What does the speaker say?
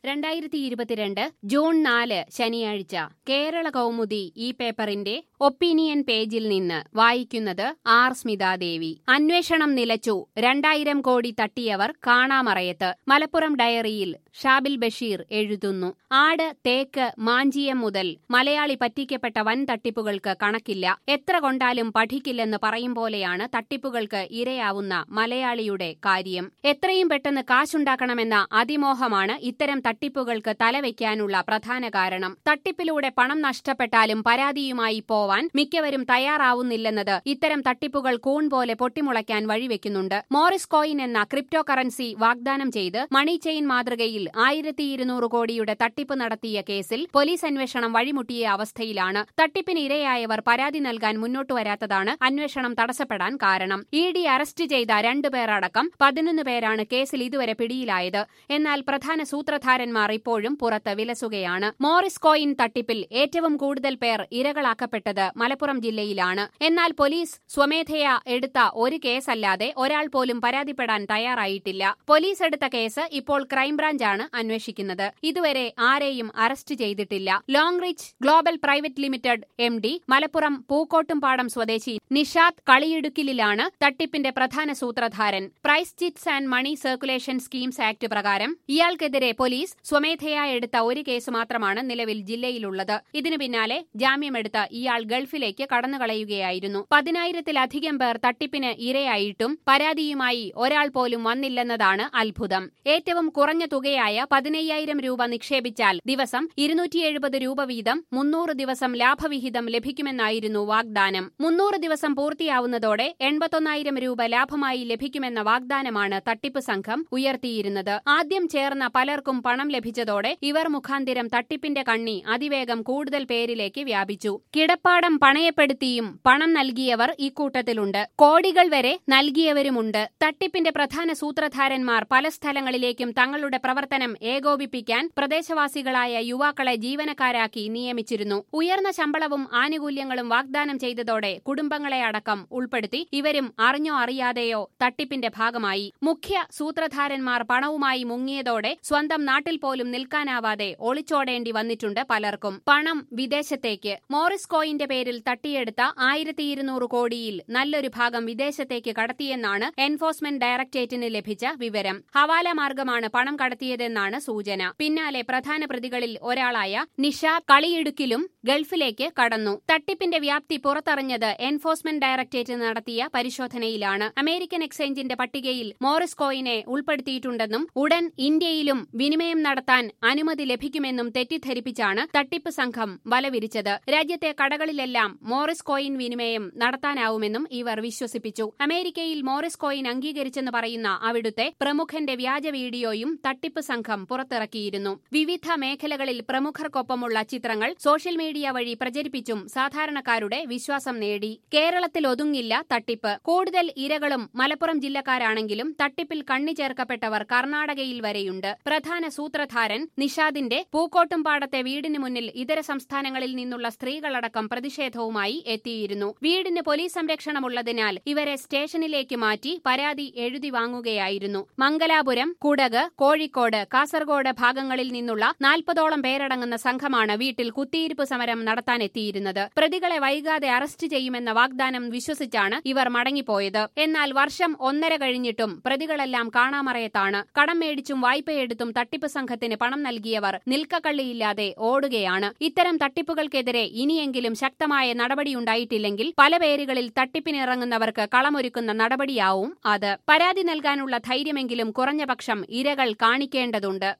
രണ്ടായിരത്തി ഇരുപത്തിരണ്ട് ജൂൺ നാല് ശനിയാഴ്ച കേരള കൗമുദി ഈ പേപ്പറിന്റെ ഒപ്പീനിയൻ പേജിൽ നിന്ന് വായിക്കുന്നത് ആർ സ്മിതാദേവി അന്വേഷണം നിലച്ചു രണ്ടായിരം കോടി തട്ടിയവർ കാണാമറയത്ത് മലപ്പുറം ഡയറിയിൽ ഷാബിൽ ബഷീർ എഴുതുന്നു ആട് തേക്ക് മാഞ്ചിയം മുതൽ മലയാളി പറ്റിക്കപ്പെട്ട വൻ തട്ടിപ്പുകൾക്ക് കണക്കില്ല എത്ര കൊണ്ടാലും പഠിക്കില്ലെന്ന് പറയും പോലെയാണ് തട്ടിപ്പുകൾക്ക് ഇരയാവുന്ന മലയാളിയുടെ കാര്യം എത്രയും പെട്ടെന്ന് കാശുണ്ടാക്കണമെന്ന അതിമോഹമാണ് ഇത്തരം തട്ടിപ്പുകൾക്ക് തലവെക്കാനുള്ള പ്രധാന കാരണം തട്ടിപ്പിലൂടെ പണം നഷ്ടപ്പെട്ടാലും പരാതിയുമായി പോവാൻ മിക്കവരും തയ്യാറാവുന്നില്ലെന്നത് ഇത്തരം തട്ടിപ്പുകൾ കൂൺ പോലെ പൊട്ടിമുളയ്ക്കാൻ വഴിവെക്കുന്നുണ്ട് മോറിസ് കോയിൻ എന്ന ക്രിപ്റ്റോ കറൻസി വാഗ്ദാനം ചെയ്ത് മണി ചെയിൻ മാതൃകയിൽ ആയിരത്തി ഇരുന്നൂറ് കോടിയുടെ തട്ടിപ്പ് നടത്തിയ കേസിൽ പോലീസ് അന്വേഷണം വഴിമുട്ടിയ അവസ്ഥയിലാണ് തട്ടിപ്പിന് ഇരയായവർ പരാതി നൽകാൻ മുന്നോട്ടു വരാത്തതാണ് അന്വേഷണം തടസ്സപ്പെടാൻ കാരണം ഇ ഡി അറസ്റ്റ് ചെയ്ത രണ്ടുപേർ അടക്കം പതിനൊന്ന് പേരാണ് കേസിൽ ഇതുവരെ പിടിയിലായത് എന്നാൽ പ്രധാന സൂത്രധാരന്മാർ ഇപ്പോഴും പുറത്ത് വിലസുകയാണ് മോറിസ് കോയിൻ തട്ടിപ്പിൽ ഏറ്റവും കൂടുതൽ പേർ ഇരകളാക്കപ്പെട്ടത് മലപ്പുറം ജില്ലയിലാണ് എന്നാൽ പോലീസ് സ്വമേധയാ എടുത്ത ഒരു കേസല്ലാതെ ഒരാൾ പോലും പരാതിപ്പെടാൻ തയ്യാറായിട്ടില്ല പോലീസ് എടുത്ത കേസ് ഇപ്പോൾ ക്രൈംബ്രാഞ്ചാണ് അന്വേഷിക്കുന്നത് ഇതുവരെ ആരെയും അറസ്റ്റ് ചെയ്തിട്ടില്ല long reach global private limited M D Malappuram Pookkottumpadam സ്വദേശി നിഷാദ് കളിയിടുക്കിലാണ് തട്ടിപ്പിന്റെ പ്രധാന സൂത്രധാരൻ prize chits and money circulation schemes act പ്രകാരം ഇയാൾക്കെതിരെ പോലീസ് സ്വമേധയാ എടുത്ത ഒരു കേസ് മാത്രമാണ് നിലവിൽ ജില്ലയിലുള്ളത് ഇതിനു പിന്നാലെ ജാമ്യമെടുത്ത് ഇയാൾ ഗൾഫിലേക്ക് കടന്നുകളയുകയായിരുന്നു പതിനായിരത്തിലധികം പേർ തട്ടിപ്പിന് ഇരയായിട്ടും പരാതിയുമായി ഒരാൾ പോലും വന്നില്ലെന്നതാണ് അത്ഭുതം ഏറ്റവും കുറഞ്ഞ തുകയായ പതിനയ്യായിരം രൂപ നിക്ഷേപിച്ചാൽ ദിവസം ഇരുന്നൂറ്റി എഴുപത് രൂപ വീതം മുന്നൂറ് ദിവസം ലാഭവിഹിതം ലഭിക്കുമെന്നായിരുന്നു വാഗ്ദാനം മുന്നൂറ് ദിവസം പൂർത്തിയാവുന്നതോടെ എൺപത്തൊന്നായിരം രൂപ ലാഭമായി ലഭിക്കുമെന്ന വാഗ്ദാനമാണ് തട്ടിപ്പ് സംഘം ഉയർത്തിയിരുന്നത് ആദ്യം ചേർന്ന പലർക്കും പണം ലഭിച്ചതോടെ ഇവർ മുഖാന്തിരം തട്ടിപ്പിന്റെ കണ്ണി അതിവേഗം കൂടുതൽ പേരിലേക്ക് വ്യാപിച്ചു കിടപ്പാടം പണയപ്പെടുത്തിയും പണം നൽകിയവർ ഇക്കൂട്ടത്തിലുണ്ട് കോടികൾ വരെ നൽകിയവരുമുണ്ട് തട്ടിപ്പിന്റെ പ്രധാന സൂത്രധാരന്മാർ പല സ്ഥലങ്ങളിലേക്കും തങ്ങളുടെ പ്രവർത്തനം ഏകോപിപ്പിക്കാൻ പ്രദേശവാസികളായ യുവാക്കളെ ജീവനക്കാരാക്കി നിയമിച്ചിരുന്നു ഉയർന്ന ശമ്പളവും ആനുകൂല്യങ്ങളും വാഗ്ദാനം ചെയ്തതോടെ കുടുംബങ്ങളെ അടക്കം ഉൾപ്പെടുത്തി ഇവരും അറിഞ്ഞോ അറിയാതെയോ തട്ടിപ്പിന്റെ ഭാഗമായി മുഖ്യ സൂത്രധാരന്മാർ പണവുമായി മുങ്ങിയതോടെ സ്വന്തം നാട്ടിൽ പോലും നിൽക്കാനാവാതെ ഒളിച്ചോടേണ്ടി വന്നിട്ടുണ്ട് പലർക്കും പണം വിദേശത്തേക്ക് മോറിസ് കോയിന്റെ പേരിൽ തട്ടിയെടുത്ത ആയിരത്തി ഇരുന്നൂറ് കോടിയിൽ നല്ലൊരു ഭാഗം വിദേശത്തേക്ക് കടത്തിയെന്നാണ് എൻഫോഴ്സ്മെന്റ് ഡയറക്ടറേറ്റിന് ലഭിച്ച വിവരം ഹവാല മാർഗമാണ് പണം കടത്തിയതെന്നാണ് സൂചന പിന്നാലെ പ്രധാന പ്രതികളിൽ ഒരാളായ നിഷാദ് കളിയിടുക്കിലും ഗൾഫിലേക്ക് കടന്നു തട്ടിപ്പിന്റെ വ്യാപ്തി പുറത്തറിഞ്ഞത് എൻഫോഴ്സ്മെന്റ് ഡയറക്ടറേറ്റ് നടത്തിയ പരിശോധനയിലാണ് അമേരിക്കൻ എക്സ്ചേഞ്ചിന്റെ പട്ടികയിൽ മോറിസ് കോയിനെ ഉൾപ്പെടുത്തിയിട്ടുണ്ടെന്നും ഉടൻ ഇന്ത്യയിലും വിനിമയം നടത്താൻ അനുമതി ലഭിക്കുമെന്നും തെറ്റിദ്ധരിപ്പിച്ചാണ് തട്ടിപ്പ് സംഘം വലവിരിച്ചത് രാജ്യത്തെ കടകളിലെല്ലാം മോറിസ് കോയിൻ വിനിമയം നടത്താനാവുമെന്നും ഇവർ വിശ്വസിപ്പിച്ചു അമേരിക്കയിൽ മോറിസ് കോയിൻ അംഗീകരിച്ചെന്ന് പറയുന്ന അവിടുത്തെ പ്രമുഖന്റെ വ്യാജ വീഡിയോയും തട്ടിപ്പ് സംഘം പുറത്തിറക്കിയിരുന്നു വിവിധ മേഖലകളിൽ പ്രമുഖർക്കൊപ്പമുള്ള ചിത്രങ്ങൾ സോഷ്യൽ മീഡിയ വഴി പ്രചരിപ്പിച്ചും സാധാരണക്കാരുടെ വിശ്വാസം നേടി കേരളത്തിൽ ഒതുങ്ങില്ല തട്ടിപ്പ് കൂടുതൽ ഇരകളും മലപ്പുറം ജില്ലക്കാരാണെങ്കിലും തട്ടിപ്പിൽ കണ്ണി ചേർക്കപ്പെട്ടവർ കർണാടകയിൽ വരെയുണ്ട് പ്രധാന സൂത്രധാരൻ നിഷാദിന്റെ പൂക്കോട്ടുംപാടത്തെ വീടിന് മുന്നിൽ ഇതര സംസ്ഥാനങ്ങളിൽ നിന്നുള്ള സ്ത്രീകളടക്കം പ്രതിഷേധവുമായി എത്തിയിരുന്നു വീടിന് പോലീസ് സംരക്ഷണമുള്ളതിനാൽ ഇവരെ സ്റ്റേഷനിലേക്ക് മാറ്റി പരാതി എഴുതി വാങ്ങുകയായിരുന്നു മംഗലാപുരം കുടക് കോഴിക്കോട് കാസർഗോഡ് ഭാഗങ്ങളിൽ നിന്നുള്ള നാൽപ്പതോളം പേരടങ്ങുന്ന സംഘമാണ് വീട്ടിൽ കുത്തിയിരിപ്പ് സമരം നടത്താനെത്തിയിരുന്നത് പ്രതികളെ വൈകാതെ അറസ്റ്റ് ചെയ്യുമെന്ന വാഗ്ദാനം വിശ്വസിച്ചാണ് ഇവർ മടങ്ങിപ്പോയത് എന്നാൽ വർഷം ഒന്നര കഴിഞ്ഞിട്ടും പ്രതികളെല്ലാം കാണാമറയത്താണ് കടം മേടിച്ചും വായ്പയെടുത്തും തട്ടിപ്പ് സംഘത്തിന് പണം നൽകിയവർ നിൽക്കക്കള്ളിയില്ലാതെ ഓടുകയാണ് ഇത്തരം തട്ടിപ്പുകൾക്കെതിരെ ഇനിയെങ്കിലും ശക്തമായ നടപടിയുണ്ടായിട്ടില്ലെങ്കിൽ പല പേരുകളിൽ തട്ടിപ്പിനിറങ്ങുന്നവർക്ക് കളമൊരുക്കുന്ന നടപടിയാവും അത് പരാതി നൽകാനുള്ള ധൈര്യമെങ്കിലും കുറഞ്ഞപക്ഷം ഇരകൾ കാണിക്കേണ്ടതുണ്ട്